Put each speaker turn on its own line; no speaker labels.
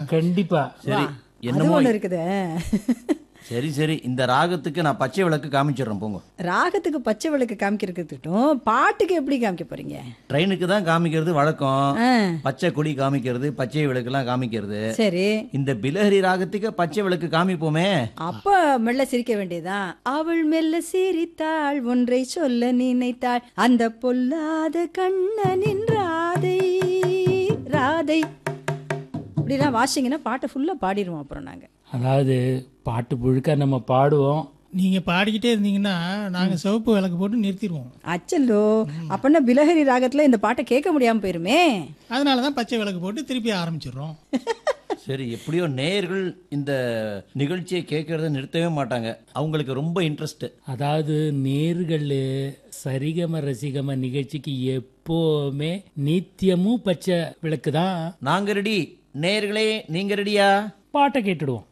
கண்டிப்பா
சரி
அது
என்னமோ
ஒண்ணு இருக்குது
சரி சரி இந்த ராகத்துக்கு நான் பச்சை விளக்கு காமிச்சிடுறேன் போங்க
ராகத்துக்கு பச்சை விளக்கு காமிக்கிறதுக்கிட்டும் பாட்டுக்கு எப்படி காமிக்க போறீங்க
ட்ரெயினுக்கு தான் காமிக்கிறது வழக்கம்
ஆ,
பச்சை கொடி காமிக்கிறது பச்சை விளக்குலாம் காமிக்கிறது
சரி
இந்த பிலஹரி ராகத்துக்கு பச்சை விளக்கு காமிப்போமே
அப்ப மெல்ல சிரிக்க வேண்டியதுதான் அவள் மெல்ல சிரித்தாள் ஒன்றை சொல்ல நினைத்தாள் அந்த பொல்லாத கண்ணனின் ராதை ராதை இப்படிலாம் வாசிங்கன்னா பாட்டை ஃபுல்லா பாடிடுவோம் அப்புறம் நாங்க
அதாவது பாட்டு புழுக்க நம்ம பாடுவோம்
நீங்க பாடிக்கிட்டே இருந்தீங்கன்னா நாங்க சிவப்பு விளக்கு போட்டு நிறுத்திடுவோம்
அச்சல்லோ அப்பன்னா பிலஹரி ராகத்துல இந்த பாட்டை கேட்க முடியாம போயிருமே
அதனால தான் பச்சை விளக்கு போட்டு திருப்பி ஆரம்பிச்சிடுறோம்
சரி எப்படியோ நேயர்கள் இந்த நிகழ்ச்சியை கேட்கறத நிறுத்தவே மாட்டாங்க அவங்களுக்கு ரொம்ப இன்ட்ரெஸ்ட்
அதாவது நேர்கள் சரிகம ரசிகம நிகழ்ச்சிக்கு எப்போவுமே நித்தியமும் பச்சை விளக்கு தான்
நாங்க ரெடி நேயர்களே நீங்க ரெடியா
பாட்டை கேட்டுடுவோம்